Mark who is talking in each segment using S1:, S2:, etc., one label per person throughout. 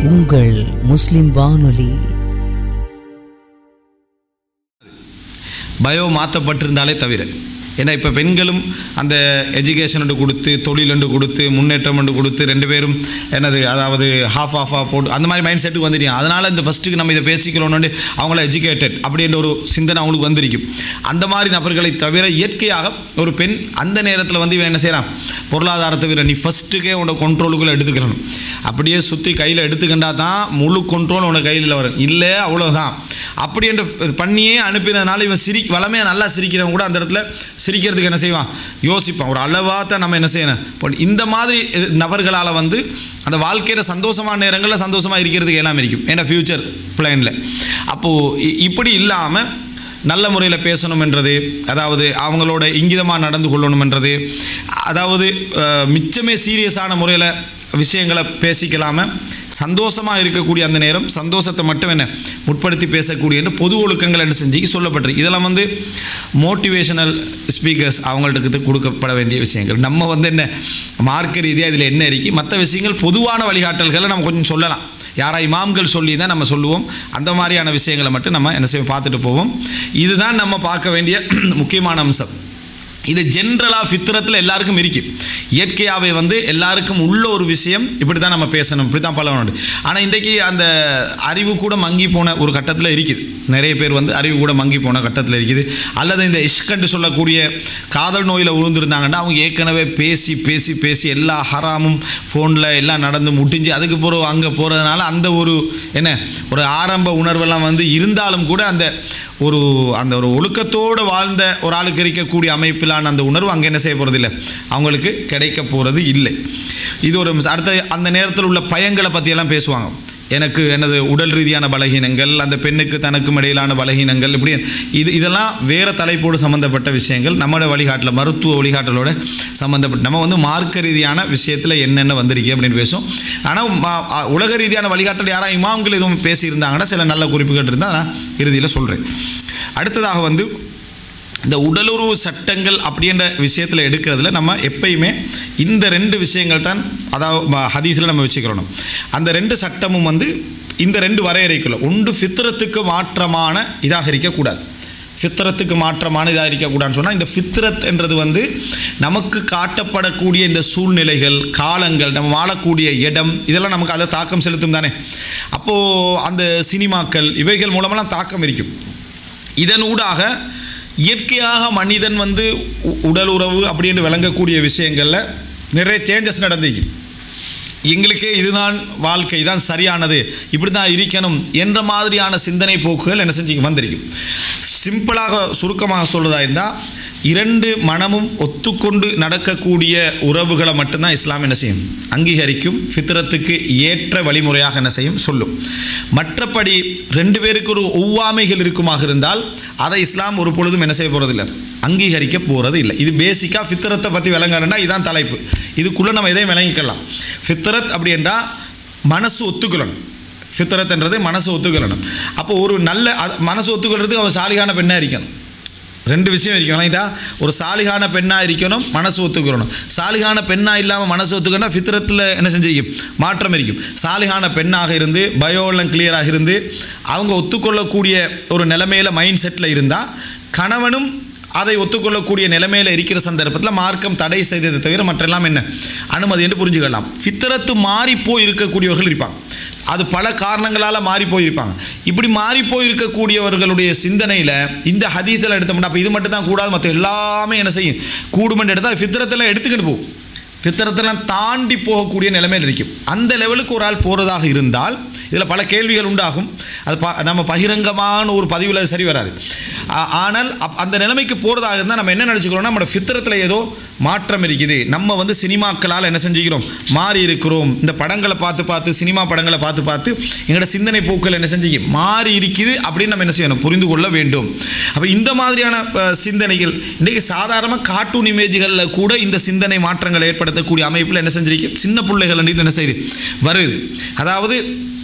S1: உங்கள் முஸ்லிம் வானொலி
S2: பயோ மாற்றப்பட்டிருந்தாலே தவிர ஏன்னா இப்போ பெண்களும் அந்த எஜுகேஷன் என்று கொடுத்து தொழில் என்று கொடுத்து முன்னேற்றம் என்று கொடுத்து ரெண்டு பேரும் என்னது அதாவது ஹாஃப் ஆஃபாக போட்டு அந்த மாதிரி மைண்ட் செட்டுக்கு வந்துட்டீங்க அதனால் இந்த ஃபஸ்ட்டுக்கு நம்ம இதை பேசிக்கணும்னு அவங்கள எஜுகேட்டட் அப்படின்ற ஒரு சிந்தனை அவங்களுக்கு வந்திருக்கும் அந்த மாதிரி நபர்களை தவிர இயற்கையாக ஒரு பெண் அந்த நேரத்தில் வந்து இவன் என்ன செய்கிறான் பொருளாதாரத்தை விட நீ ஃபஸ்ட்டுக்கே உன்னோட கண்ட்ரோலுக்குள்ளே எடுத்துக்கிறணும் அப்படியே சுற்றி கையில் எடுத்துக்கிட்டா தான் முழு கண்ட்ரோல் உன்னோட கையில் வரும் இல்லை அவ்வளோதான் அப்படி என்று பண்ணியே அனுப்பினதுனால இவன் சிரி வளமையாக நல்லா சிரிக்கிறவன் கூட அந்த இடத்துல சிரிக்கிறதுக்கு என்ன செய்வான் யோசிப்பான் ஒரு அளவாக தான் நம்ம என்ன செய்யணும் இப்போ இந்த மாதிரி நபர்களால் வந்து அந்த வாழ்க்கையில் சந்தோஷமான நேரங்களில் சந்தோஷமாக இருக்கிறதுக்கு எல்லாம் இருக்கும் ஏன்னா ஃப்யூச்சர் பிளானில் அப்போது இப்படி இல்லாமல் நல்ல முறையில் பேசணும் என்றது அதாவது அவங்களோட இங்கிதமாக நடந்து கொள்ளணும் என்றது அதாவது அஹ், மிச்சமே சீரியஸான முறையில் விஷயங்களை பேசிக்கலாமல் சந்தோஷமாக இருக்கக்கூடிய அந்த நேரம் சந்தோஷத்தை மட்டும் என்ன முற்படுத்தி பேசக்கூடிய என்று பொது ஒழுக்கங்கள் என்று செஞ்சு சொல்லப்பட்டிருக்கு இதெல்லாம் வந்து மோட்டிவேஷனல் ஸ்பீக்கர்ஸ் அவங்கள்ட்ட கொடுக்கப்பட வேண்டிய விஷயங்கள் நம்ம வந்து என்ன மார்க்க ரீதியாக இதில் என்ன இருக்கு மற்ற விஷயங்கள் பொதுவான வழிகாட்டல்களை நம்ம கொஞ்சம் சொல்லலாம் யாரா இமாம்கள் சொல்லி தான் நம்ம சொல்லுவோம் அந்த மாதிரியான விஷயங்களை மட்டும் நம்ம என்ன செய்வோம் பார்த்துட்டு போவோம் இதுதான் நம்ம பார்க்க வேண்டிய முக்கியமான அம்சம் இது ஜென்ரலாக ஃபித்ரத்தில் எல்லாருக்கும் இருக்கு இயற்கையாகவே வந்து எல்லாருக்கும் உள்ள ஒரு விஷயம் இப்படி தான் நம்ம பேசணும் இப்படி தான் பழகணும் ஆனால் இன்றைக்கு அந்த அறிவு கூட மங்கி போன ஒரு கட்டத்தில் இருக்குது நிறைய பேர் வந்து அறிவு கூட மங்கி போன கட்டத்தில் இருக்குது அல்லது இந்த இஷ்கண்டு சொல்லக்கூடிய காதல் நோயில் விழுந்திருந்தாங்கன்னா அவங்க ஏற்கனவே பேசி பேசி பேசி எல்லா ஹராமும் ஃபோனில் எல்லாம் நடந்து முடிஞ்சு அதுக்கு பிறகு அங்கே போகிறதுனால அந்த ஒரு என்ன ஒரு ஆரம்ப உணர்வெல்லாம் வந்து இருந்தாலும் கூட அந்த ஒரு அந்த ஒரு ஒழுக்கத்தோடு வாழ்ந்த ஒரு ஆளுக்கு இருக்கக்கூடிய அமைப்பிலான அந்த உணர்வு அங்கே என்ன செய்ய போகிறது இல்லை அவங்களுக்கு கிடைக்க போகிறது இல்லை இது ஒரு அடுத்த அந்த நேரத்தில் உள்ள பயங்களை பற்றியெல்லாம் பேசுவாங்க எனக்கு எனது உடல் ரீதியான பலகீனங்கள் அந்த பெண்ணுக்கு தனக்கும் இடையிலான பலகீனங்கள் இப்படி இது இதெல்லாம் வேறு தலைப்போடு சம்மந்தப்பட்ட விஷயங்கள் நம்மளோட வழிகாட்டில் மருத்துவ வழிகாட்டலோட சம்மந்தப்பட்ட நம்ம வந்து மார்க்க ரீதியான விஷயத்தில் என்னென்ன வந்திருக்கு அப்படின்னு பேசும் ஆனால் ம- அ- உலக ரீதியான வழிகாட்டல் யாராவது இமாம்கள் எதுவும் பேசியிருந்தாங்கன்னா சில நல்ல குறிப்புகள் இருந்தால் நான் இறுதியில் சொல்கிறேன் அடுத்ததாக வந்து இந்த உடலுறவு சட்டங்கள் அப்படின்ற விஷயத்தில் எடுக்கிறதுல நம்ம எப்பயுமே இந்த ரெண்டு விஷயங்கள் தான் அதாவது ஹதீஸில் நம்ம வச்சுக்கிறோம் அந்த ரெண்டு சட்டமும் வந்து இந்த ரெண்டு வரையறைக்குள்ள ஒன்று ஃபித்ரத்துக்கு மாற்றமான இதாக இருக்கக்கூடாது ஃபித்ரத்துக்கு மாற்றமான இதாக இருக்கக்கூடாதுன்னு சொன்னால் இந்த ஃபித்ரத் என்றது வந்து நமக்கு காட்டப்படக்கூடிய இந்த சூழ்நிலைகள் காலங்கள் நம்ம வாழக்கூடிய இடம் இதெல்லாம் நமக்கு அதில் தாக்கம் செலுத்தும் தானே அப்போது அந்த சினிமாக்கள் இவைகள் மூலமெல்லாம் தாக்கம் இருக்கும் இதன் ஊடாக இயற்கையாக மனிதன் வந்து உ- உடல் உறவு அப்படின்னு விளங்கக்கூடிய விஷயங்களில் நிறைய சேஞ்சஸ் நடந்திருக்கு எங்களுக்கே இதுதான் வாழ்க்கை தான் சரியானது இப்படி தான் இருக்கணும் என்ற மாதிரியான சிந்தனை போக்குகள் என்ன செஞ்சு வந்திருக்கும் சிம்பிளாக சுருக்கமாக சொல்றதா இருந்தால் இரண்டு மனமும் ஒத்துக்கொண்டு நடக்கக்கூடிய உறவுகளை மட்டும்தான் இஸ்லாம் என்ன செய்யும் அங்கீகரிக்கும் ஃபித்ரத்துக்கு ஏற்ற வழிமுறையாக என்ன செய்யும் சொல்லும் மற்றபடி ரெண்டு பேருக்கு ஒரு ஒவ்வாமைகள் இருக்குமாக இருந்தால் அதை இஸ்லாம் ஒரு பொழுதும் என்ன செய்ய போகிறதில்லை அங்கீகரிக்க போகிறது இல்லை இது பேசிக்காக ஃபித்ரத்தை பற்றி விளங்கணும்னா இதுதான் தலைப்பு இதுக்குள்ளே நம்ம எதையும் விளங்கிக்கலாம் ஃபித்ரத் அப்படி என்றால் மனசு ஒத்துக்கொள்ளணும் ஃபித்ரத்ன்றது மனசு ஒத்துக்கொள்ளணும் அப்போ ஒரு நல்ல அது- மனசு ஒத்துக்கொள்றதுக்கு அவன் சாலிகான பெண்ணாக இருக்கணும் ரெண்டு விஷயம் இருக்கணும் ரைட்டா ஒரு சாலிகான பெண்ணாக இருக்கணும் மனசு ஒத்துக்கிறணும் சாலிகான பெண்ணாக இல்லாமல் மனசு ஒத்துக்கணும் ஃபித்ரத்தில் என்ன செஞ்சிருக்கும் மாற்றம் இருக்கும் சாலிகான பெண்ணாக இருந்து பயோலாம் கிளியராக இருந்து அவங்க ஒத்துக்கொள்ளக்கூடிய ஒரு நிலைமையில மைண்ட் செட்டில் இருந்தால் கணவனும் அதை ஒத்துக்கொள்ளக்கூடிய நிலைமையில் இருக்கிற சந்தர்ப்பத்தில் மார்க்கம் தடை செய்ததை தவிர மற்றெல்லாம் என்ன அனுமதி என்று புரிஞ்சுக்கலாம் ஃபித்ரத்து மாறிப்போய் இருக்கக்கூடியவர்கள் இருப்பாங்க அது பல காரணங்களால் மாறி போயிருப்பாங்க இப்படி மாறி போயிருக்கக்கூடியவர்களுடைய சிந்தனையில் இந்த ஹதீஸில் எடுத்தோம்னா அப்போ இது மட்டும் தான் கூடாது மற்ற எல்லாமே என்ன செய்யும் கூடுமென்று எடுத்தால் ஃபித்ரத்தில் எடுத்துக்கிட்டு போகும் ஃபித்ரத்தெல்லாம் தாண்டி போகக்கூடிய நிலைமையில் இருக்கும் அந்த லெவலுக்கு ஒரு ஆள் போகிறதாக இருந்தால் இதில் பல கேள்விகள் உண்டாகும் அது ப நம்ம பகிரங்கமான ஒரு பதிவில் அது சரி வராது ஆ- ஆனால் அப் அந்த நிலைமைக்கு போகிறதாக இருந்தால் நம்ம என்ன நினச்சிக்கிறோம்னா நம்ம ஃபித்ரத்தில் ஏதோ மாற்றம் இருக்குது நம்ம வந்து சினிமாக்களால் என்ன செஞ்சுக்கிறோம் மாறி இருக்கிறோம் இந்த படங்களை பார்த்து பார்த்து சினிமா படங்களை பார்த்து பார்த்து எங்களோட சிந்தனை போக்கள் என்ன செஞ்சு மாறி இருக்குது அப்படின்னு நம்ம என்ன செய்யணும் புரிந்து கொள்ள வேண்டும் அப்போ இந்த மாதிரியான அஹ், சிந்தனைகள் இன்றைக்கு சாதாரணமாக கார்ட்டூன் இமேஜ்களில் கூட இந்த சிந்தனை மாற்றங்களை ஏற்படுத்தக்கூடிய அமைப்பில் என்ன செஞ்சிருக்கு சின்ன பிள்ளைகள் அப்படின்னு என்ன செய்யுது வருது அதாவது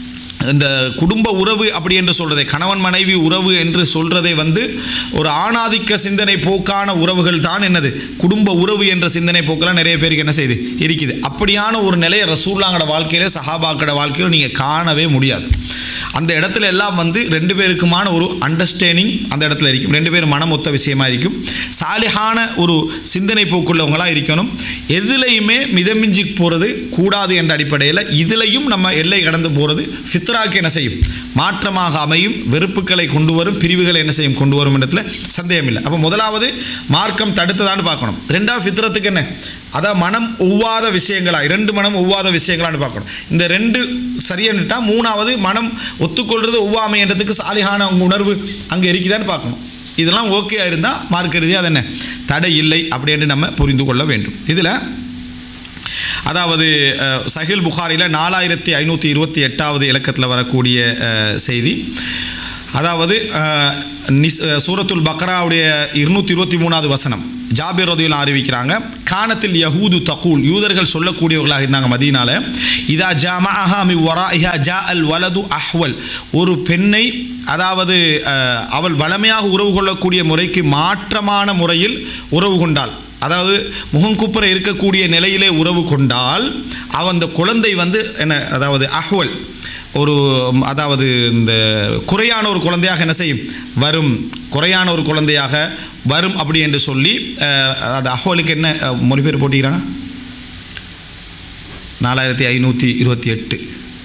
S2: இந்த குடும்ப உறவு அப்படி என்று சொல்றதை கணவன் மனைவி உறவு என்று சொல்றதை வந்து ஒரு ஆணாதிக்க சிந்தனை போக்கான உறவுகள் தான் என்னது குடும்ப உறவு என்ற சிந்தனை போக்கெல்லாம் நிறைய பேருக்கு என்ன செய்யுது இருக்குது அப்படியான ஒரு நிலையை ரசூல்லாங்கட வாழ்க்கையில சஹாபாக்கட வாழ்க்கையில நீங்கள் காணவே முடியாது அந்த இடத்துல எல்லாம் வந்து ரெண்டு பேருக்குமான ஒரு அண்டர்ஸ்டாண்டிங் அந்த இடத்துல இருக்கும் ரெண்டு பேரும் மனம் ஒத்த விஷயமா இருக்கும் சாலிஹான ஒரு சிந்தனை போக்குள்ளவங்களாக இருக்கணும் எதுலையுமே மிதமிஞ்சி போகிறது கூடாது என்ற அடிப்படையில் இதுலையும் நம்ம எல்லை கடந்து போகிறது ஃபித்ராக்கு என்ன செய்யும் மாற்றமாக அமையும் வெறுப்புகளை கொண்டு வரும் பிரிவுகளை என்ன செய்யும் கொண்டு வரும் இடத்துல சந்தேகம் இல்லை அப்போ முதலாவது மார்க்கம் தடுத்ததான்னு பார்க்கணும் ரெண்டாவது ஃபித்ரத்துக்கு என்ன அதான் மனம் ஒவ்வாத விஷயங்களா இரண்டு மனம் ஒவ்வாத விஷயங்களான்னு பார்க்கணும் இந்த ரெண்டு சரியானுட்டா மூணாவது மனம் ஒத்துக்கொள்றது ஒவ்வாமை என்றதுக்கு சாலிகான உங்க உணர்வு அங்கே இருக்குதான்னு பார்க்கணும் இதெல்லாம் ஓகே இருந்தால் மார்க்க ரீதியாக அது என்ன தடை இல்லை அப்படின்னு நம்ம புரிந்து கொள்ள வேண்டும் இதில் அதாவது அஹ், சஹில் புகாரியில் நாலாயிரத்தி ஐநூற்றி இருபத்தி எட்டாவது இலக்கத்தில் வரக்கூடிய அஹ், செய்தி அதாவது அஹ், நிஸ் அஹ், சூரத்துல் பக்ராவுடைய இருநூற்றி இருபத்தி மூணாவது வசனம் ஜாபிர் ரதியுல் அறிவிக்கிறாங்க கானத்தில் யஹூது தகூல் யூதர்கள் சொல்லக்கூடியவர்களாக இருந்தாங்க மதீனால இதா ஜாமஹா மி வராஇஹா ஜா அல் வலது அஹ்வல் ஒரு பெண்ணை அதாவது அஹ், அவள் வளமையாக உறவு கொள்ளக்கூடிய முறைக்கு மாற்றமான முறையில் உறவு கொண்டாள் அதாவது முகங்குப்புற இருக்கக்கூடிய நிலையிலே உறவு கொண்டால் அவன் அந்த குழந்தை வந்து என்ன அதாவது அஹ்வல் ஒரு ம், அதாவது இந்த குறையான ஒரு குழந்தையாக என்ன செய்யும் வரும் குறையான ஒரு குழந்தையாக வரும் அப்படி என்று சொல்லி அஹ், அது அஹ்வலுக்கு என்ன அஹ், மொழிபெயர்ப்பு போட்டிக்கிறாங்க நாலாயிரத்தி ஐநூற்றி இருபத்தி எட்டு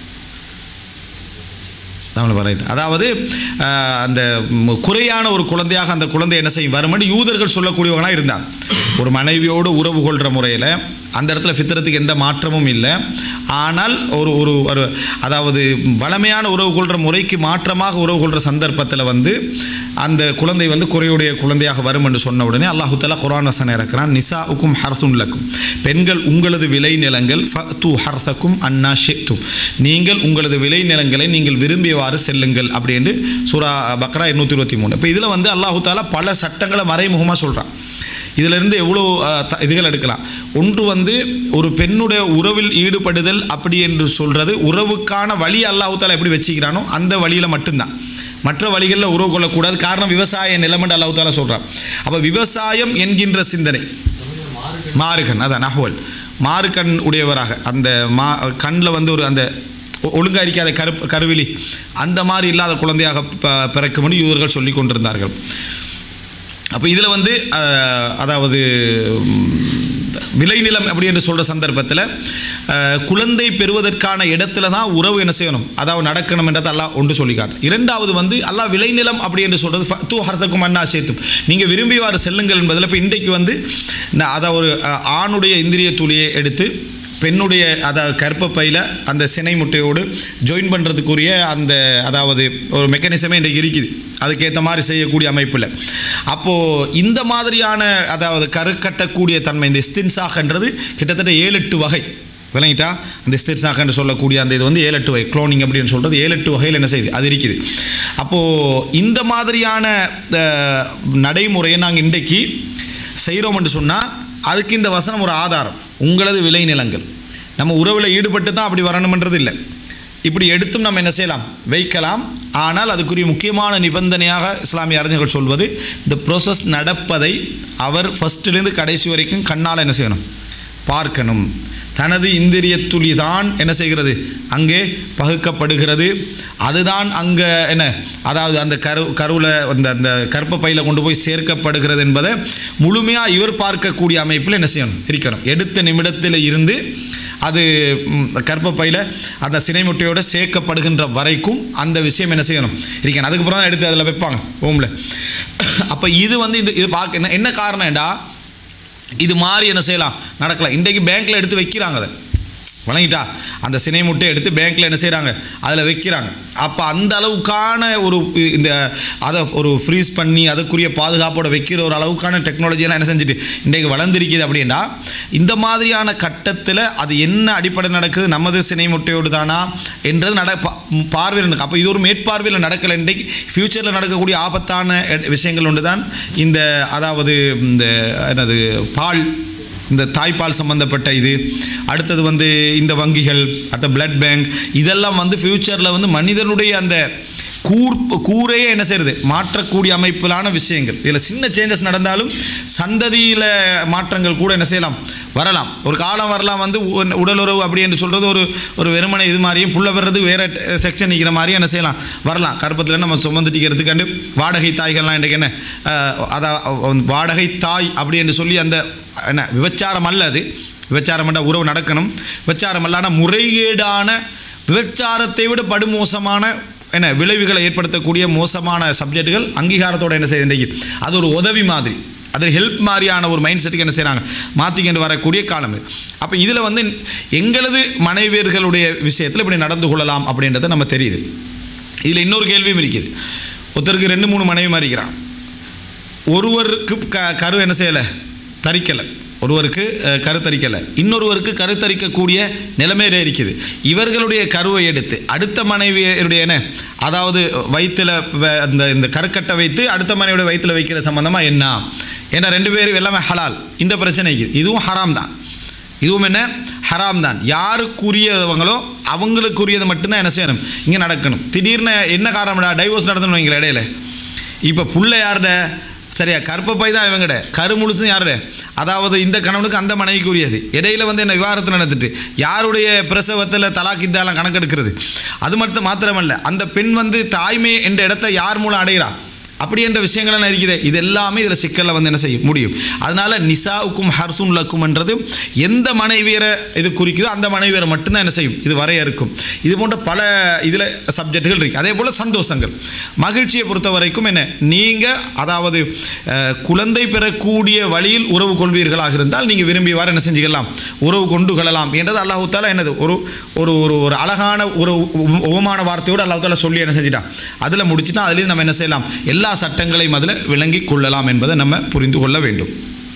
S2: தமிழ் ரைட் அதாவது அஹ், அந்த ம், குறையான ஒரு குழந்தையாக அந்த குழந்தை என்ன செய்யும் வருமென்று யூதர்கள் சொல்லக்கூடியவங்களாக இருந்தாங்க ஒரு மனைவியோடு உறவு கொள்கிற முறையில் அந்த இடத்துல ஃபித்ரத்துக்கு எந்த மாற்றமும் இல்லை ஆனால் ஒரு ஒரு ஒரு அதாவது வளமையான உறவு கொள்கிற முறைக்கு மாற்றமாக உறவு கொள்கிற சந்தர்ப்பத்தில் வந்து அந்த குழந்தை வந்து குறையுடைய குழந்தையாக வரும் என்று சொன்ன உடனே அல்லாஹு தலா குரான் வசனம் இறக்குறான் நிசா உக்கும் ஹர்துன் லக்கும் பெண்கள் உங்களது விளை நிலங்கள் ஃபத்து ஹர்தக்கும் அன்னா ஷித்தும் நீங்கள் உங்களது விளை நிலங்களை நீங்கள் விரும்பியவாறு செல்லுங்கள் அப்படி என்று சூரா பக்ரா இருநூத்தி இருபத்தி மூணு இப்போ இதில் வந்து அல்லாஹு தாலா பல சட்டங்களை மறைமுகமாக சொல்கிறான் இதிலிருந்து எவ்வளோ அஹ், த- இதுகள் எடுக்கலாம் ஒன்று வந்து ஒரு பெண்ணுடைய உறவில் ஈடுபடுதல் அப்படி என்று சொல்கிறது உறவுக்கான வழி அல்லாஹு தாலா எப்படி வச்சுக்கிறானோ அந்த வழியில் மட்டும்தான் மற்ற வழிகளில் உறவு கொள்ளக்கூடாது காரணம் விவசாய நிலமண்டு அல்லாஹு தாலா சொல்கிறான் அப்போ விவசாயம் என்கின்ற சிந்தனை மாறுகண் அதான் நஹ்வல் மாறுகண் உடையவராக அந்த மா கண்ணில் வந்து ஒரு அந்த ஒ- ஒழுங்கா இருக்காத கரு கருவிலி அந்த மாதிரி இல்லாத குழந்தையாக ப- பிறக்கும்படி இவர்கள் சொல்லி கொண்டிருந்தார்கள் அப்போ இதில் வந்து அஹ், அதாவது ம், விளைநிலம் அப்படி என்று சொல்கிற சந்தர்ப்பத்தில் அஹ், குழந்தை பெறுவதற்கான இடத்துல தான் உறவு என்ன செய்யணும் அதாவது நடக்கணும் என்றதை அல்லாஹ் ஒன்று சொல்லிக்காட்டு இரண்டாவது வந்து அல்லாஹ் விளைநிலம் அப்படி என்று சொல்கிறது தூ ஹர்த்தக்கும் அண்ணா சேத்தும் நீங்கள் விரும்பிவாறு செல்லுங்கள் என்பதில் இப்போ இன்றைக்கு வந்து ந- அதை ஒரு அஹ், ஆணுடைய இந்திரிய துளியை எடுத்து பெண்ணுடைய அதாவது கர்ப்பப்பையில் அந்த சினை முட்டையோடு ஜாயின் பண்ணுறதுக்குரிய அந்த அதாவது ஒரு மெக்கானிசமே இன்றைக்கு இருக்குது அதுக்கேற்ற மாதிரி செய்யக்கூடிய அமைப்பில் அப்போது இந்த மாதிரியான அதாவது கரு கட்டக்கூடிய தன்மை இந்த ஸ்டின்சாகன்றது கிட்டத்தட்ட ஏழு எட்டு வகை விளங்கிட்டா அந்த ஸ்டின்சாகன்னு சொல்லக்கூடிய அந்த இது வந்து ஏழு எட்டு வகை க்ளோனிங் அப்படின்னு சொல்கிறது ஏழு எட்டு வகையில் என்ன செய்யுது அது இருக்குது அப்போது இந்த மாதிரியான அஹ், நடைமுறையை நாங்கள் இன்றைக்கு செய்கிறோம் என்று சொன்னால் அதுக்கு இந்த வசனம் ஒரு ஆதாரம் உங்களது விளைநிலங்கள் நம்ம உறவில் ஈடுபட்டு தான் அப்படி வரணுமன்றது இல்லை இப்படி எடுத்தும் நம்ம என்ன செய்யலாம் வைக்கலாம் ஆனால் அதுக்குரிய முக்கியமான நிபந்தனையாக இஸ்லாமிய அறிஞர்கள் சொல்வது இந்த ப்ரோசஸ் நடப்பதை அவர் ஃபஸ்ட்டிலேருந்து கடைசி வரைக்கும் கண்ணால் என்ன செய்யணும் பார்க்கணும் தனது இந்திரிய துளி தான் என்ன செய்கிறது அங்கே பகுக்கப்படுகிறது அதுதான் அங்கே என்ன அதாவது அந்த கரு கருவில் அந்த அந்த கற்பப்பையில் கொண்டு போய் சேர்க்கப்படுகிறது என்பதை முழுமையாக இவர் பார்க்கக்கூடிய அமைப்பில் என்ன செய்யணும் இருக்கணும் எடுத்த நிமிடத்தில் இருந்து அது ம், கர்ப்பப்பையில் அந்த சினை முட்டையோட சேர்க்கப்படுகின்ற வரைக்கும் அந்த விஷயம் என்ன செய்யணும் இருக்கணும் அதுக்கப்புறம் தான் எடுத்து அதில் வைப்பாங்க ஹோமில் அப்போ இது வந்து இந்த இது பார்க்க என்ன என்ன காரணம்டா இது மாதிரி என்ன செய்யலாம் நடக்கலாம் இன்றைக்கு பேங்க்கில் எடுத்து வைக்கிறாங்க அதை வணங்கிட்டா அந்த சினை முட்டை எடுத்து பேங்க்கில் என்ன செய்கிறாங்க அதில் வைக்கிறாங்க அப்போ அந்த அளவுக்கான ஒரு இ- இந்த அதை ஒரு ஃப்ரீஸ் பண்ணி அதுக்குரிய பாதுகாப்போட வைக்கிற ஒரு அளவுக்கான டெக்னாலஜியெல்லாம் என்ன செஞ்சுட்டு இன்றைக்கு வளர்ந்துருக்குது அப்படின்னா இந்த மாதிரியான கட்டத்தில் அது என்ன அடிப்படை நடக்குது நமது சினை முட்டையோடு தானா என்றது நட பா- பார்வையில் நடக்கும் அப்போ இது ஒரு மேற்பார்வையில் நடக்கலை இன்றைக்கு ஃப்யூச்சரில் நடக்கக்கூடிய ஆபத்தான எ- விஷயங்கள் ஒன்று தான் இந்த அதாவது இந்த என்னது பால் இந்த தாய்ப்பால் சம்மந்தப்பட்ட இது அடுத்தது வந்து இந்த வங்கிகள் அடுத்த பிளட் பேங்க் இதெல்லாம் வந்து ஃப்யூச்சரில் வந்து மனிதனுடைய அந்த கூர் கூரையே என்ன செய்யுது மாற்றக்கூடிய அமைப்பிலான விஷயங்கள் இதில் சின்ன சேஞ்சஸ் நடந்தாலும் சந்ததியில் மாற்றங்கள் கூட என்ன செய்யலாம் வரலாம் ஒரு காலம் வரலாம் வந்து உ- உடலுறவு அப்படி என்று சொல்கிறது ஒரு ஒரு வெறுமனை இது மாதிரியும் புள்ள வர்றது வேறு செக்ஷன் நிற்கிற மாதிரியும் என்ன செய்யலாம் வரலாம் கற்பத்தில் நம்ம சுமந்துட்டிக்கிறதுக்காண்டு வாடகை தாய்கள்லாம் இன்றைக்கு என்ன அதான் வாடகை தாய் அப்படி என்று சொல்லி அந்த என்ன விபச்சாரம் அல்ல அது விபச்சாரம் என்ற உறவு நடக்கணும் விபச்சாரம் அல்லான முறைகேடான விபச்சாரத்தை விட படுமோசமான என்ன விளைவுகளை ஏற்படுத்தக்கூடிய மோசமான சப்ஜெக்டுகள் அங்கீகாரத்தோட என்ன செய்யுது இன்றைக்கு அது ஒரு உதவி மாதிரி அதில் ஹெல்ப் மாதிரியான ஒரு மைண்ட் செட்டுக்கு என்ன செய்கிறாங்க மாற்றிக்கிட்டு வரக்கூடிய காலம் இது அப்போ இதில் வந்து எங்களது மனைவியர்களுடைய விஷயத்தில் இப்படி நடந்து கொள்ளலாம் அப்படின்றத நம்ம தெரியுது இதில் இன்னொரு கேள்வியும் இருக்குது ஒருத்தருக்கு ரெண்டு மூணு மனைவி மாதிரி இருக்கிறான் ஒருவருக்கு க கரு என்ன செய்யலை தரிக்கலை ஒருவருக்கு அஹ், கருத்தரிக்கலை இன்னொருவருக்கு கருத்தரிக்கக்கூடிய நிலைமையில இருக்குது இவர்களுடைய கருவை எடுத்து அடுத்த மனைவியருடைய என்ன அதாவது வயிற்றில் அந்த இந்த கருக்கட்டை வைத்து அடுத்த மனைவியோட வயிற்றில் வைக்கிற சம்மந்தமாக என்ன ஏன்னா ரெண்டு பேரும் எல்லாமே ஹலால் இந்த பிரச்சனை இருக்குது இதுவும் ஹராம் தான் இதுவும் என்ன ஹராம் தான் யாருக்குரியவங்களோ அவங்களுக்குரியது மட்டும்தான் என்ன செய்யணும் இங்கே நடக்கணும் திடீர்னு என்ன காரணம்டா டைவோர்ஸ் நடந்தணும் வைங்களேன் இடையில இப்போ புள்ள யாருட சரியா கற்பப்பை தான் இவங்கட கரு முழுசும் யாருட அதாவது இந்த கணவனுக்கு அந்த மனைவிக்கு உரியது இடையில வந்து என்ன விவாகரத்து நடந்துட்டு யாருடைய பிரசவத்தில் தலாக்கித்தாலாம் கணக்கெடுக்கிறது அது மட்டும் மாத்திரமல்ல அந்த பெண் வந்து தாய்மை என்ற இடத்தை யார் மூலம் அடைகிறா அப்படி என்ற விஷயங்கள் எல்லாம் இருக்குது இது எல்லாமே இதில் சிக்கலில் வந்து என்ன செய்ய முடியும் அதனால நிசாவுக்கும் ஹர்சுன் லக்கும்ன்றது எந்த மனைவியரை இது குறிக்குதோ அந்த மனைவியரை மட்டும்தான் என்ன செய்யும் இது வரையறுக்கும் இது போன்ற பல இதில் சப்ஜெக்டுகள் இருக்குது அதே போல் சந்தோஷங்கள் மகிழ்ச்சியை பொறுத்த வரைக்கும் என்ன நீங்கள் அதாவது அஹ், குழந்தை பெறக்கூடிய வழியில் உறவு கொள்வீர்களாக இருந்தால் நீங்கள் விரும்பியவாறு என்ன செஞ்சுக்கலாம் உறவு கொண்டு கொள்ளலாம் என்றது அல்லாஹு தாலா என்னது ஒரு ஒரு ஒரு ஒரு அழகான ஒரு உ- உவமான வார்த்தையோடு அல்லாஹு தாலா சொல்லி என்ன செஞ்சிட்டான் அதில் முடிச்சுட்டா அதுலேயும் நம்ம என்ன செய்யலாம் எல்லா சட்டங்களையும் அதில் விளங்கி கொள்ளலாம் என்பதை நம்ம புரிந்து கொள்ள வேண்டும்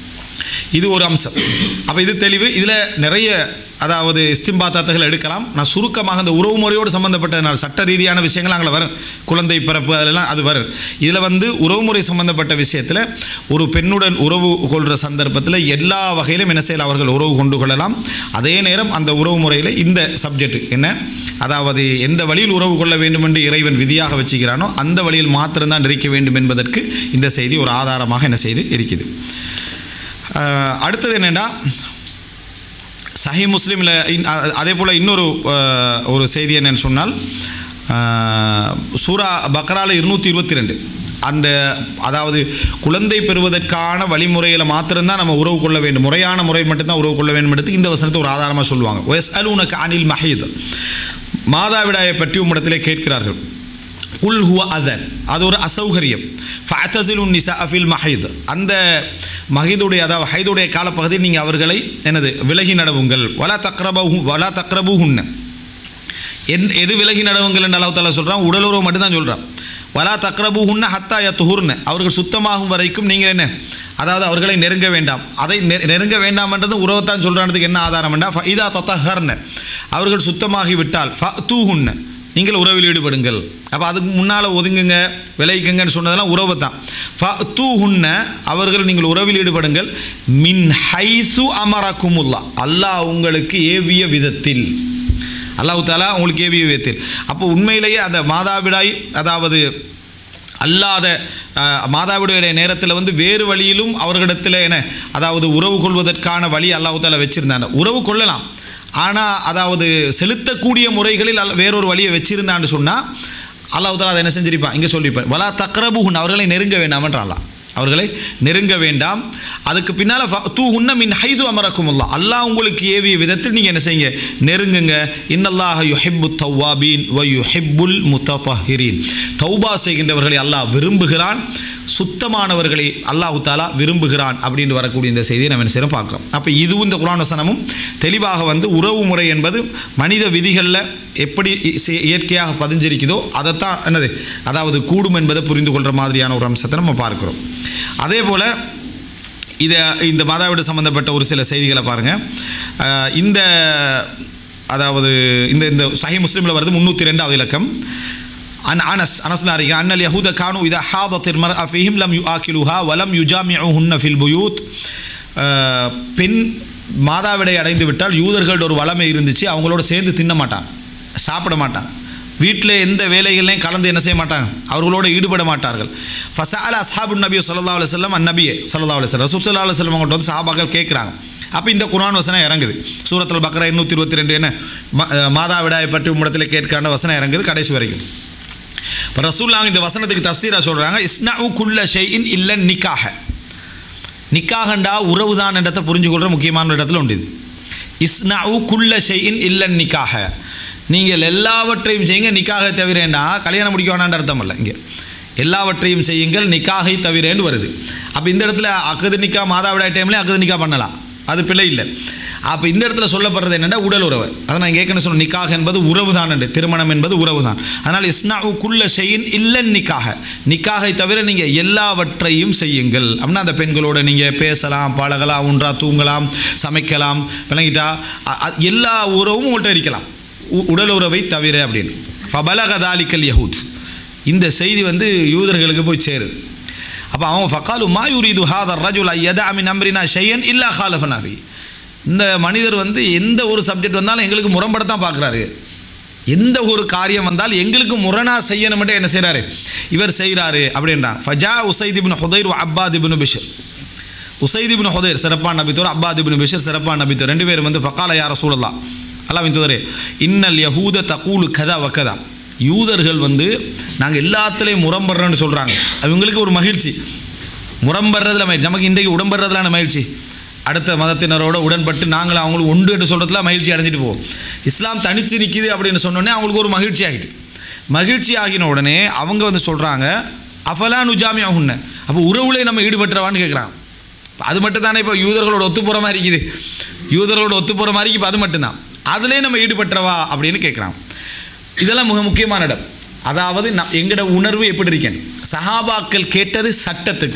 S2: இது ஒரு அம்சம் அப்போ இது தெளிவு இதில் நிறைய அதாவது இஸ்திம்பாத்தாத்துகள் எடுக்கலாம் நான் சுருக்கமாக இந்த உறவு முறையோடு சம்மந்தப்பட்ட நான் சட்ட ரீதியான விஷயங்கள் அங்கே வரும் குழந்தை பிறப்பு அதெல்லாம் அது வரும் இதில் வந்து உறவுமுறை சம்பந்தப்பட்ட விஷயத்தில் ஒரு பெண்ணுடன் உறவு கொள்கிற சந்தர்ப்பத்தில் எல்லா வகையிலும் என்ன செய்யலாம் அவர்கள் உறவு கொண்டு கொள்ளலாம் அதே நேரம் அந்த உறவு முறையில் இந்த சப்ஜெக்ட் என்ன அதாவது எந்த வழியில் உறவு கொள்ள வேண்டும் என்று இறைவன் விதியாக வச்சுக்கிறானோ அந்த வழியில் மாத்திரம்தான் இருக்க வேண்டும் என்பதற்கு இந்த செய்தி ஒரு ஆதாரமாக என்ன செய்து இருக்குது அஹ் அடுத்தது என்னென்னா சஹி முஸ்லீமில் அதே போல் இன்னொரு அஹ், ஒரு செய்தி என்னன்னு சொன்னால் அஹ், சூரா பக்ரால இருநூற்றி இருபத்தி ரெண்டு அந்த அதாவது குழந்தை பெறுவதற்கான வழிமுறையில் மாத்திரம்தான் நம்ம உறவு கொள்ள வேண்டும் முறையான முறை மட்டும்தான் உறவு கொள்ள வேண்டும் எடுத்து இந்த வசனத்தை ஒரு ஆதாரமாக சொல்லுவாங்க ஒயஸ் அலுனக்கு அனில் மஹீத் மாதாவிடாயை பற்றி உம்மிடத்திலே கேட்கிறார்கள் உல் ஹுவ அதன் அது ஒரு அசௌகரியம் ஃபஅத்தசிலு நிசா அஃபில் மஹீத் அந்த மஹீதுடைய அதாவது ஹைதுடைய காலப்பகுதியில் நீங்கள் அவர்களை என்னது விலகி நடவுங்கள் வலா தக்ரபு வலா தக்ரபுஹுன்ன என் எது விலகி நடவுங்கள் என்று அல்லாஹ் தாலா சொல்கிறான் உடலுறவு மட்டும்தான் சொல்கிறான் வலா தக்ரபுஹுன்ன ஹத்தா யத்துஹுர்ன அவர்கள் சுத்தமாகும் வரைக்கும் நீங்கள் என்ன அதாவது அவர்களை நெருங்க வேண்டாம் அதை நெ- நெருங்க வேண்டாம்ன்றது உறவைத்தான் சொல்கிறானதுக்கு என்ன ஆதாரம் என்றால் இதா தத்தஹர்ன அவர்கள் சுத்தமாகி விட்டால் ஃப தூஹுன்ன நீங்கள் உறவில் ஈடுபடுங்கள் அப்போ அதுக்கு முன்னால் ஒதுங்குங்க விளைவிக்குங்கன்னு சொன்னதெல்லாம் உறவு தான் ஃப தூஹுன்ன அவர்கள் நீங்கள் உறவில் ஈடுபடுங்கள் மின் ஹைசு அமரக்குமுல்லா அல்லாஹ் உங்களுக்கு ஏவிய விதத்தில் அல்லாஹ் தாலா உங்களுக்கு ஏவிய விதத்தில் அப்போ உண்மையிலேயே அந்த மாதாவிடாய் அதாவது அல்லாத அஹ், மாதாவிடைய நேரத்தில் வந்து வேறு வழியிலும் அவர்களிடத்தில் என்ன அதாவது உறவு கொள்வதற்கான வழி அல்லாஹ் தாலா வச்சுருந்தாங்க உறவு கொள்ளலாம் ஆனால் அதாவது செலுத்தக்கூடிய முறைகளில் அல்ல வேறொரு வழியை வச்சிருந்தான்னு சொன்னால் அல்லாஹ் தாலா அதை என்ன செஞ்சிருப்பான் இங்கே சொல்லியிருப்பான் வலா தக்ரபுஹுன் அவர்களை நெருங்க வேண்டாமன்றான் அவர்களை நெருங்க வேண்டாம் அதுக்கு பின்னால் தூ உன்ன மின் ஹைது அமரக்குமுல்லா அல்லாஹ் உங்களுக்கு ஏவிய விதத்தில் நீங்கள் என்ன செய்யுங்க நெருங்குங்க இன்னல்லாஹ யுஹிப்பு தௌவாபீன் வ யுஹிப்புல் முத்தஹிரீன் தௌபா செய்கின்றவர்களை அல்லாஹ் விரும்புகிறான் சுத்தமானவர்களை அல்லாஹு தாலா விரும்புகிறான் அப்படின்னு வரக்கூடிய இந்த செய்தியை நம்ம என்ன செய்யறோம் பார்க்குறோம் அப்போ இதுவும் இந்த குரான் வசனமும் தெளிவாக வந்து உறவு முறை என்பது மனித விதிகளில் எப்படி இ- செ- இயற்கையாக பதிஞ்சிருக்குதோ அதைத்தான் என்னது அதாவது கூடும் என்பதை புரிந்து கொள்கிற மாதிரியான ஒரு அம்சத்தை நம்ம பார்க்கிறோம் அதே போல் இதை இந்த மாதாவிட சம்பந்தப்பட்ட ஒரு சில செய்திகளை பாருங்கள் இந்த அதாவது இந்த இந்த சஹி முஸ்லீமில் வருது முந்நூற்றி ரெண்டாவது இலக்கம் அன் அனஸ் அனஸ்ல அறிக்கை அன்னல் யஹூத கானு இதா ஹாதத் المرأة فيهم لم يؤكلوها ولم يجامعوهن في البيوت அஹ், பெண் மாதாவிடை அடைந்து விட்டால் யூதர்களோட ஒரு வளமை இருந்துச்சு அவங்களோட சேர்ந்து தின்ன மாட்டாங்க சாப்பிட மாட்டாங்க வீட்டில் எந்த வேலைகளையும் கலந்து என்ன செய்ய மாட்டாங்க அவர்களோட ஈடுபட மாட்டார்கள் ஃபசால அஸ்ஹாபு நபி சல்லா அலுவலம் அந்நபியே சல்லா அலுவலம் ரசூல் சல்லா அலுவலம் அவங்கள்ட்ட வந்து சஹாபாக்கள் கேட்குறாங்க அப்போ இந்த குர்ஆன் வசனம் இறங்குது சூரத்துல் பக்ரா எண்ணூற்றி இருபத்தி ரெண்டு என்ன ம- அஹ் மாதாவிடாயை பற்றி உம்மிடத்தில் கேட்கான வசனம் இறங்குது கடைசி வரைக்கும் இப்போ ரசூல்லாங்க இந்த வசனத்துக்கு தஃசீரா சொல்கிறாங்க இஸ்னஉ குல்ல ஷைஇன் இல்ல நிக்காக நிக்காகண்டா உறவு தான் என்றதை புரிஞ்சுக்கொள்கிற முக்கியமான இடத்துல உண்டு இது இஸ்னஉ குல்ல ஷைஇன் இல்ல நிக்காக நீங்கள் எல்லாவற்றையும் செய்யுங்க நிக்காக தவிரேண்டா கல்யாணம் முடிக்க வேணான்ற அர்த்தம் இல்லை இங்கே எல்லாவற்றையும் செய்யுங்கள் நிக்காகை தவிரேன்னு வருது அப்போ இந்த இடத்துல அக்கது நிக்கா மாதாவிடாய் டைம்லேயும் அக்கது நிக்கா பண்ணலாம் அது பிழை இல்லை அப்போ இந்த இடத்துல சொல்லப்படுறது என்னென்னா உடல் உறவு அதை நான் கேட்கணும் சொன்ன நிக்காக என்பது உறவு தான் என்று திருமணம் என்பது உறவு தான் அதனால் இஸ்னாவு குல்ல செய்யின் இல்லன் நிக்காக நிக்காகை தவிர நீங்கள் எல்லாவற்றையும் செய்யுங்கள் அப்படின்னா அந்த பெண்களோட நீங்கள் பேசலாம் பழகலாம் உன்றா தூங்கலாம் சமைக்கலாம் விளங்கிட்டா அ- அ- எல்லா உறவும் உங்கள்கிட்ட இருக்கலாம் உ- உடல் உறவை தவிர அப்படின்னு ஃபபலகதாலிக்கல் யஹூத் இந்த செய்தி வந்து யூதர்களுக்கு போய் சேருது அப்போ அவங்க ஃபக்காலு மா யுரீது ஹாதர் ரஜுல் ஐயதா அமின் அம்ரினா ஷையன் இல்லா ஹாலஃபனாபி இந்த மனிதர் வந்து எந்த ஒரு சப்ஜெக்ட் வந்தாலும் எங்களுக்கு முரண்படத்தான் பார்க்குறாரு எந்த ஒரு காரியம் வந்தால் எங்களுக்கு முரணா செய்யணும்ட்டு என்ன செய்கிறாரு இவர் செய்கிறாரு அப்படின்றாங்க ஃபஜா உசைத் இப்னு ஹுதைர் வ அப்பாத் இப்னு பிஷர் உசைத் இப்னு ஹுதைர் சிறப்பான நபித்தோர் அப்பாத் இப்னு பிஷர் சிறப்பான நபித்தோர் ரெண்டு பேரும் வந்து ஃபக்கால யார சூழலாம் அல்லாவின் தூதரே இன்னல் யஹூத தகூலு கதா வக்கதா யூதர்கள் வந்து நாங்கள் எல்லாத்துலேயும் முரம்படுறோன்னு சொல்கிறாங்க அவங்களுக்கு ஒரு மகிழ்ச்சி முரம்படுறதுல மகிழ்ச்சி நமக்கு இன்றைக்கு உடம்படுறதுலான மகிழ்ச்சி அடுத்த மதத்தினரோட உடன்பட்டு நாங்கள் அவங்களுக்கு உண்டு என்று சொல்கிறதுல மகிழ்ச்சி அடைஞ்சிட்டு போவோம் இஸ்லாம் தனிச்சு நிற்கிது அப்படின்னு சொன்னோடனே அவங்களுக்கு ஒரு மகிழ்ச்சி ஆகிட்டு மகிழ்ச்சி ஆகின உடனே அவங்க வந்து சொல்கிறாங்க அஃபலா நுஜாமி ஆகுன்ன அப்போ உறவுலே நம்ம ஈடுபட்டுறவான்னு கேட்குறாங்க அது மட்டும் தானே இப்போ யூதர்களோட ஒத்து போகிற மாதிரி இருக்குது யூதர்களோட ஒத்து போகிற மாதிரி இப்போ அது மட்டும்தான் அதிலே நம்ம ஈடுபட்டுறவா அப்படின்னு கேட்குறாங்க இதெல்லாம் மிக முக்கியமான இடம் அதாவது நம் எங்களோட உணர்வு எப்படி இருக்கேன் சஹாபாக்கள் கேட்டது சட்டத்துக்கு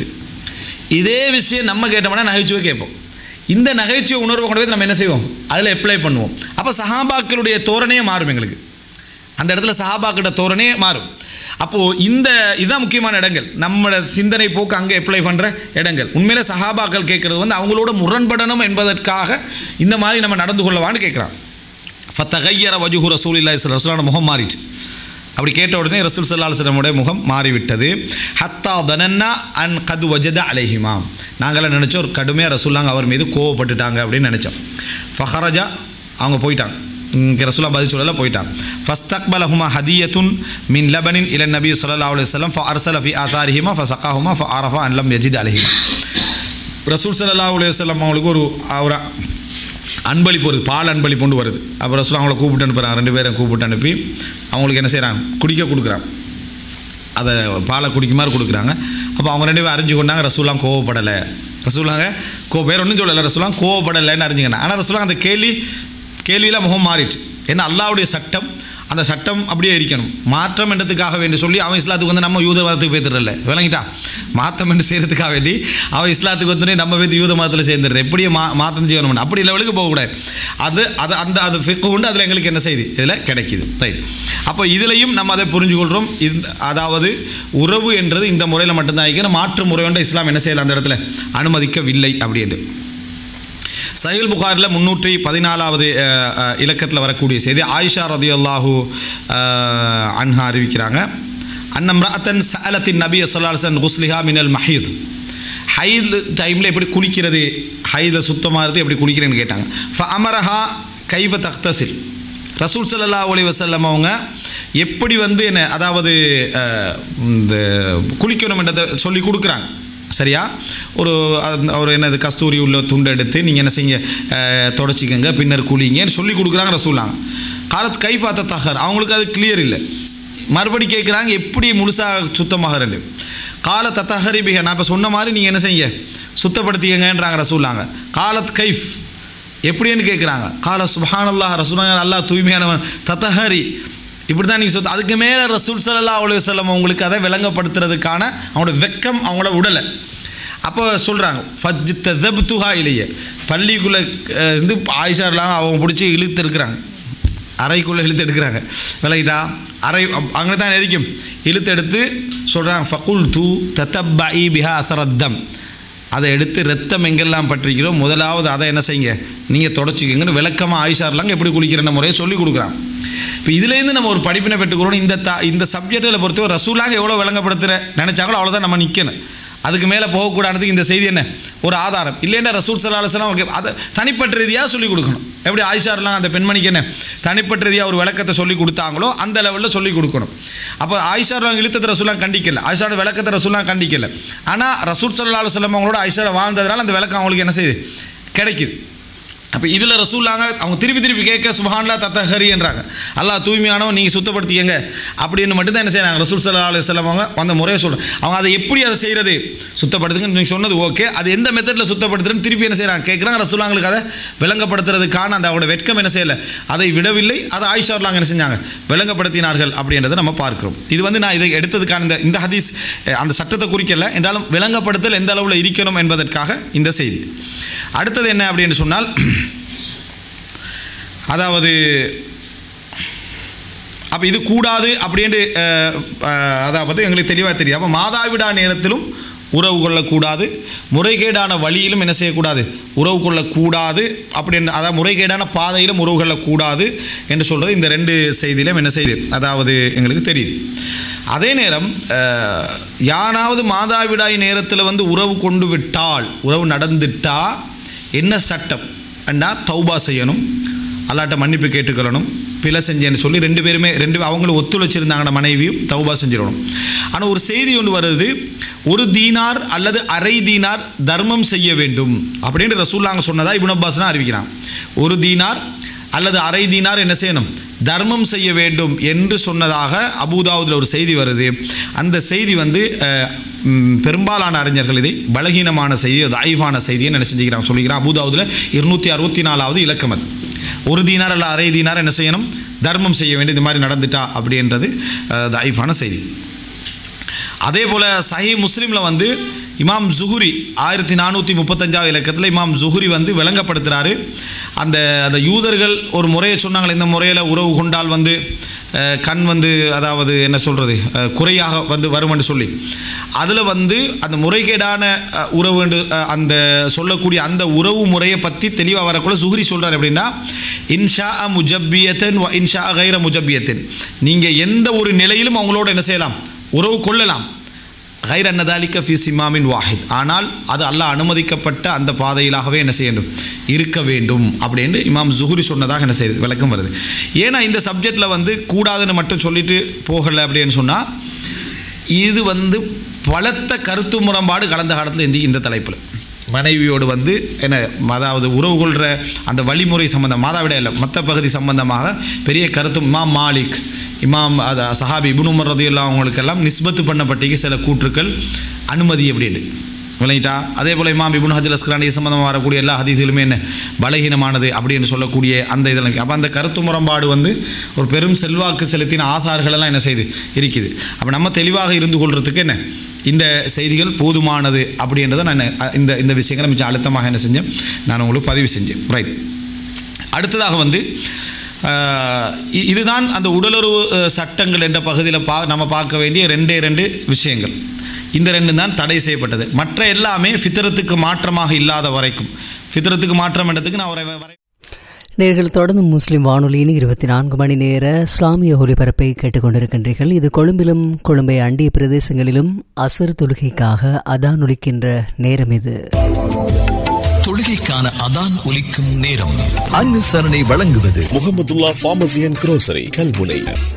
S2: இதே விஷயம் நம்ம கேட்டோம்னா நகைச்சுவை கேட்போம் இந்த நகைச்சுவை உணர்வை கொண்டு போய் நம்ம என்ன செய்வோம் அதில் அப்ளை பண்ணுவோம் அப்போ சஹாபாக்களுடைய தோரணையே மாறும் எங்களுக்கு அந்த இடத்துல சஹாபாக்கிட்ட தோரணையே மாறும் அப்போது இந்த இதுதான் முக்கியமான இடங்கள் நம்மளோட சிந்தனை போக்கு அங்கே அப்ளை பண்ணுற இடங்கள் உண்மையில சஹாபாக்கள் கேட்குறது வந்து அவங்களோட முரண்படணும் என்பதற்காக இந்த மாதிரி நம்ம நடந்து கொள்ளவான்னு கேட்குறான் ஃபத்தகையர வஜுஹு ரசூல் இல்லா ரசூலான முகம் மாறிட்டு அப்படி கேட்ட உடனே ரசூல் சல்லாஹலமுடைய முகம் மாறிவிட்டது ஹத்தா தனன்னா அன் கது வஜத அலைஹிமாம் நாங்களாம் நினச்சோம் ஒரு கடுமையாக ரசூல்லாங்க அவர் மீது கோவப்பட்டுட்டாங்க அப்படின்னு நினச்சோம் ஃபஹரஜா அவங்க போயிட்டாங்க இங்கே ரசூலா பதில் சொல்லல போயிட்டாங்க ஃபஸ்தக்பலஹுமா ஹதியத்துன் மின் லபனின் இலன் நபி சொல்லா அலி வல்லம் ஃப அர்சல ஃபி ஆதாரிஹிமா ஃப சக்காஹுமா ஃப அரஃபா அன்லம் யஜித் அலஹிமா ரசூல் சல்லா அலி வல்லம் அவங்களுக்கு ஒரு ஒரு அன்பளிப்பு வருது பால் அன்பளிப்பு கொண்டு வருது அப்புறம் ரசூல் அவங்கள கூப்பிட்டு அனுப்புகிறாங்க ரெண்டு பேரும் கூப்பிட்டு அனுப்பி அவங்களுக்கு என்ன செய்கிறாங்க குடிக்க கொடுக்குறாங்க அதை பாலை குடிக்குமாறு கொடுக்குறாங்க அப்போ அவங்க ரெண்டு பேரும் அறிஞ்சு கொண்டாங்க ரசூலாம் கோவப்படலை ரசூலாங்க கோ வேற ஒன்றும் சொல்லலை ரசூலாம் கோவப்படலைன்னு அறிஞ்சுக்கிட்டாங்க ஆனால் ரசூலாம் அந்த கேள்வி கேள்வியில் முகம் மாறிட்டு ஏன்னா அல்லாவுடைய சட்டம் அந்த சட்டம் அப்படியே இருக்கணும் மாற்றம் என்றதுக்காக வேண்டி சொல்லி அவன் இஸ்லாத்துக்கு வந்து நம்ம யூத மதத்துக்கு பேத்துறல விளங்கிட்டா மாற்றம் என்று செய்கிறதுக்காக வேண்டி அவன் இஸ்லாத்துக்கு வந்து நம்ம பேத்து யூத மதத்தில் சேர்ந்துடுற எப்படியே மா மாற்றம் செய்யணும் அப்படி லெவலுக்கு போகக்கூடாது அது அது அந்த அது ஃபிக்கு உண்டு அதில் எங்களுக்கு என்ன செய்யுது இதில் கிடைக்குது ரைட் அப்போ இதுலையும் நம்ம அதை புரிஞ்சுக்கொள்கிறோம் இந்த அதாவது உறவு என்றது இந்த முறையில் மட்டும்தான் ஆகிக்கணும் மாற்று முறை கொண்ட இஸ்லாம் என்ன செய்யலாம் அந்த இடத்துல அனுமதிக்கவில்லை அப்படின்னு சஹில் புகாரில் முன்னூற்றி பதினாலாவது இலக்கத்தில் வரக்கூடிய செய்தி ஆயிஷா ரதி அல்லாஹூ அன்ஹா அறிவிக்கிறாங்க அன்னம்ராத்தன் சலத்தின் நபி சொல்லாசன் குஸ்லிஹா மினல் மஹீத் ஹைத் டைமில் எப்படி குளிக்கிறது ஹைதில் சுத்தமாகிறது எப்படி குளிக்கிறேன்னு கேட்டாங்க ஃப அமரஹா கைவ தக்தசில் ரசூல் சல்லா அலி வசல்லம் அவங்க எப்படி வந்து என்ன அதாவது அஹ், இந்த குளிக்கணும்ன்றதை சொல்லி கொடுக்குறாங்க சரியா ஒரு அந்த- ஒரு என்னது கஸ்தூரி உள்ள துண்டை எடுத்து நீங்கள் என்ன செய்யுங்க அஹ், தொடச்சிக்கங்க பின்னர் குளிங்கன்னு சொல்லி கொடுக்குறாங்க ரசூலாங்க காலத்து கைஃபாத்த தகர் அவங்களுக்கு அது கிளியர் இல்லை மறுபடி கேட்குறாங்க எப்படி முழுசாக சுத்தமாகறண்டு கால தத்தஹரி பிக நான் இப்போ சொன்ன மாதிரி நீங்கள் என்ன செய்யுங்க சுத்தப்படுத்திக்கங்கன்றாங்க ரசூலாங்க காலத் கைஃப் எப்படின்னு கேட்குறாங்க கால சுபஹானல்லாஹ் ரசூலாங்க அல்லாஹ் தூய்மையானவன் தத்தஹரி இப்படி தான் நீங்கள் சொத்து அதுக்கு மேலே ரசூல் சல்லல்லாஹு அலைஹி வஸல்லம் அவங்களுக்கு அதை விளங்கப்படுத்துறதுக்கான அவங்களோட வெக்கம் அவங்களோட உடலை அப்போ சொல்கிறாங்க ஃபஜ்ஜித்த தப்துஹா இல்லையே பள்ளிக்குள்ளே அஹ், இருந்து ஆயிஷார்லாம் அவங்க பிடிச்சி இழுத்து இருக்கிறாங்க அறைக்குள்ளே இழுத்து எடுக்கிறாங்க விலகிட்டா அறை அங்கே தான் இருக்கும் இழுத்து எடுத்து சொல்கிறாங்க ஃபகுல் தூ தத்தப்பி பிஹா அசரத்தம் அதை எடுத்து ரத்தம் எங்கெல்லாம் பற்றிக்கிறோ முதலாவது அதை என்ன செய்யுங்க நீங்கள் தொடச்சிக்கங்கன்னு விளக்கமாக ஆயிஷார்லாங்க எப்படி குளிக்கிற முறையை சொல்லி கொடுக்குறான் இப்போ இதுலேருந்து நம்ம ஒரு படிப்பினை பெற்றுக்கிறோம் இந்த த இந்த சப்ஜெக்டில் பொறுத்தவரை ரசூலாக எவ்வளோ விளங்கப்படுத்துகிற நினச்சாங்களோ அவ்வளோதான் நம்ம நிற்கணும் அதுக்கு மேலே போகக்கூடாதுக்கு இந்த செய்தி என்ன ஒரு ஆதாரம் இல்லைன்னா ரசூல் சல்லாஹலாம் ஓகே அதை தனிப்பட்ட ரீதியாக சொல்லிக் கொடுக்கணும் எப்படி ஆயிஷார்லாம் அந்த பெண்மணிக்கு என்ன தனிப்பட்ட ரீதியாக ஒரு விளக்கத்தை சொல்லி கொடுத்தாங்களோ அந்த லெவலில் சொல்லி கொடுக்கணும் அப்போ ஆயிஷார்லாம் இழுத்தத்தை ரசூலாம் கண்டிக்கல ஆயிஷாரோட விளக்கத்தை ரசூலாம் கண்டிக்கல ஆனால் ரசூல் சல்லா அலுவலம் அவங்களோட ஆயிஷாரை வாழ்ந்ததுனால அந்த விளக்கம் அவங்களுக்கு என்ன செய்யுது கிடைக்குது அப்போ இதில் ரசூல்லாங்க அவங்க திருப்பி திருப்பி கேட்க சுபஹான்லா தத்தஹரி என்றாங்க அல்லாஹ் தூய்மையானவன் நீங்கள் சுத்தப்படுத்திக்கங்க அப்படின்னு மட்டும்தான் என்ன செய்யறாங்க ரசூல் சல்லா அலுவலம் அவங்க அந்த முறையை சொல்கிறேன் அவங்க அதை எப்படி அதை செய்கிறது சுத்தப்படுத்துங்க நீங்கள் சொன்னது ஓகே அது எந்த மெத்தடில் சுத்தப்படுத்துறேன்னு திருப்பி என்ன செய்கிறாங்க கேட்குறாங்க ரசூலாங்களுக்கு அதை விளங்கப்படுத்துறதுக்கான அந்த அவங்களோட வெட்கம் என்ன செய்யலை அதை விடவில்லை அதை ஆயிஷார்லாங்க என்ன செஞ்சாங்க விளங்கப்படுத்தினார்கள் அப்படின்றத நம்ம பார்க்கிறோம் இது வந்து நான் இதை எடுத்ததுக்கான இந்த இந்த ஹதீஸ் அஹ், அந்த சட்டத்தை குறிக்கல என்றாலும் விளங்கப்படுத்தல் எந்த அளவில் இருக்கணும் என்பதற்காக இந்த செய்தி அடுத்தது என்ன அப்படின்னு சொன்னால் அதாவது அப்போ இது கூடாது அப்படின்ட்டு அஹ், அஹ், அதாவது எங்களுக்கு தெளிவாக தெரியும் அப்போ மாதாவிடா நேரத்திலும் உறவு கொள்ளக்கூடாது முறைகேடான வழியிலும் என்ன செய்யக்கூடாது உறவு கொள்ளக்கூடாது அப்படின்னு அதாவது முறைகேடான பாதையிலும் உறவு கொள்ளக்கூடாது என்று சொல்கிறது இந்த ரெண்டு செய்தியிலும் என்ன செய்யுது அதாவது எங்களுக்கு தெரியுது அதே நேரம் அஹ், யாராவது மாதாவிடாய் நேரத்தில் வந்து உறவு கொண்டு விட்டால் உறவு நடந்துட்டா என்ன சட்டம் அண்டா தௌபா செய்யணும் அல்லாட்ட மன்னிப்பு கேட்டுக்கொள்ளணும் பிழை செஞ்சேன்னு சொல்லி ரெண்டு பேருமே ரெண்டு அவங்களும் ஒத்துழைச்சிருந்தாங்கன்னா மனைவியும் தௌபா செஞ்சிடணும் ஆனால் ஒரு செய்தி ஒன்று வருது ஒரு தீனார் அல்லது அரை தீனார் தர்மம் செய்ய வேண்டும் அப்படின்னு ரசூல்லாங்க சொன்னதா இப்னு அப்பாஸ்னா அறிவிக்கிறான் ஒரு தீனார் அல்லது அரை தீனார் என்ன செய்யணும் தர்மம் செய்ய வேண்டும் என்று சொன்னதாக அபுதாவுதில் ஒரு செய்தி வருது அந்த செய்தி வந்து அஹ், ம், பெரும்பாலான அறிஞர்கள் இதை பலகீனமான செய்தி தாய்வான செய்தியை என்ன செஞ்சுக்கிறாங்க சொல்லிக்கிறான் அபுதாவுதில் இருநூற்றி அறுபத்தி நாலாவது இலக்கம் அது ஒரு தீனார் அல்ல அரை தீனார் என்ன செய்யணும் தர்மம் செய்ய வேண்டும் இது மாதிரி நடந்துட்டா அப்படின்றது அஹ், தாயிஃபான செய்தி அதே போல் சஹி முஸ்லீமில் வந்து இமாம் ஜுஹுரி ஆயிரத்தி நானூற்றி முப்பத்தஞ்சாவது இலக்கத்தில் இமாம் ஜுஹுரி வந்து விளங்கப்படுத்துகிறாரு அந்த அந்த யூதர்கள் ஒரு முறையை சொன்னாங்களே இந்த முறையில் உறவு கொண்டால் வந்து அஹ், கண் வந்து அதாவது என்ன சொல்கிறது குறையாக வந்து வரும்னு சொல்லி அதில் வந்து அந்த முறைகேடான அஹ், உறவு என்று, அஹ், அந்த சொல்லக்கூடிய அந்த உறவு முறையை பற்றி தெளிவாக வரக்குள்ள சுஹுரி சொல்கிறார் அப்படின்னா இன்ஷா முஜப்பியத்தன் வ இன்ஷா கைர முஜப்பியத்தன் நீங்கள் எந்த ஒரு நிலையிலும் அவங்களோட என்ன செய்யலாம் உறவு கொள்ளலாம் கைர் அன்னதாலிக்க ஃபி சிமாமின் வாஹித் ஆனால் அது அல்லாஹ் அனுமதிக்கப்பட்ட அந்த பாதையிலாகவே என்ன செய்ய வேண்டும் இருக்க வேண்டும் அப்படின்னு இமாம் ஜுஹுரி சொன்னதாக என்ன செய்யுது விளக்கம் வருது ஏன்னா இந்த சப்ஜெக்டில் வந்து கூடாதுன்னு மட்டும் சொல்லிட்டு போகலை அப்படின்னு சொன்னால் இது வந்து பலத்த கருத்து முரண்பாடு கலந்த காலத்தில் இந்த இந்த தலைப்பில் மனைவியோடு வந்து என்ன அதாவது உறவு கொள்கிற அந்த வழிமுறை சம்பந்தம் மாதாவிட இல்லை மற்ற பகுதி சம்பந்தமாக பெரிய கருத்து இமாம் மாலிக் இமாம் அது சஹாபி இபுன் உமர் ரதியெல்லாம் அவங்களுக்கெல்லாம் நிஸ்பத்து பண்ணப்பட்டிக்கு சில கூற்றுக்கள் அனுமதி அப்படின்னு விளங்கிட்டா அதே போல் இமாம் இபுன் ஹஜல் அஸ்கலானி சம்பந்தமாக வரக்கூடிய எல்லா ஹதீதிலுமே என்ன பலகீனமானது அப்படின்னு சொல்லக்கூடிய அந்த இதில் அப்போ அந்த கருத்து முரண்பாடு வந்து ஒரு பெரும் செல்வாக்கு செலுத்தின ஆதார்கள் எல்லாம் என்ன செய்யுது இருக்குது அப்போ நம்ம தெளிவாக இருந்து கொள்றதுக்கு என்ன இந்த செய்திகள் போதுமானது அப்படின்றத நான் அஹ், இந்த இந்த விஷயங்களை மிச்சம் அழுத்தமாக என்ன செஞ்சேன் நான் உங்களுக்கு பதிவு செஞ்சேன் ரைட் அடுத்ததாக வந்து அஹ், இ- இதுதான் அந்த உடலுறவு அஹ், சட்டங்கள் என்ற பகுதியில் பா நம்ம பார்க்க வேண்டிய ரெண்டே ரெண்டு விஷயங்கள் இந்த ரெண்டு தான் தடை செய்யப்பட்டது மற்ற எல்லாமே ஃபித்ரத்துக்கு மாற்றமாக இல்லாத வரைக்கும் ஃபித்ரத்துக்கு மாற்றம் என்றதுக்கு நான் வரை வரை
S1: நேர்கள் தொடர்ந்து முஸ்லிம் வானொலியின் இருபத்தி நான்கு மணி நேர இஸ்லாமிய ஒலிபரப்பை கேட்டுக்கொண்டிருக்கின்றீர்கள் இது கொழும்பிலும் கொழும்பை அண்டிய பிரதேசங்களிலும் அசர் தொழுகைக்காக அதான் ஒலிக்கின்ற நேரம் இது
S3: தொழுகைக்கான அதான் ஒலிக்கும் நேரம் அனுசரணை வழங்குவது
S4: Mohamedullah pharmacy and grocery Kalmunai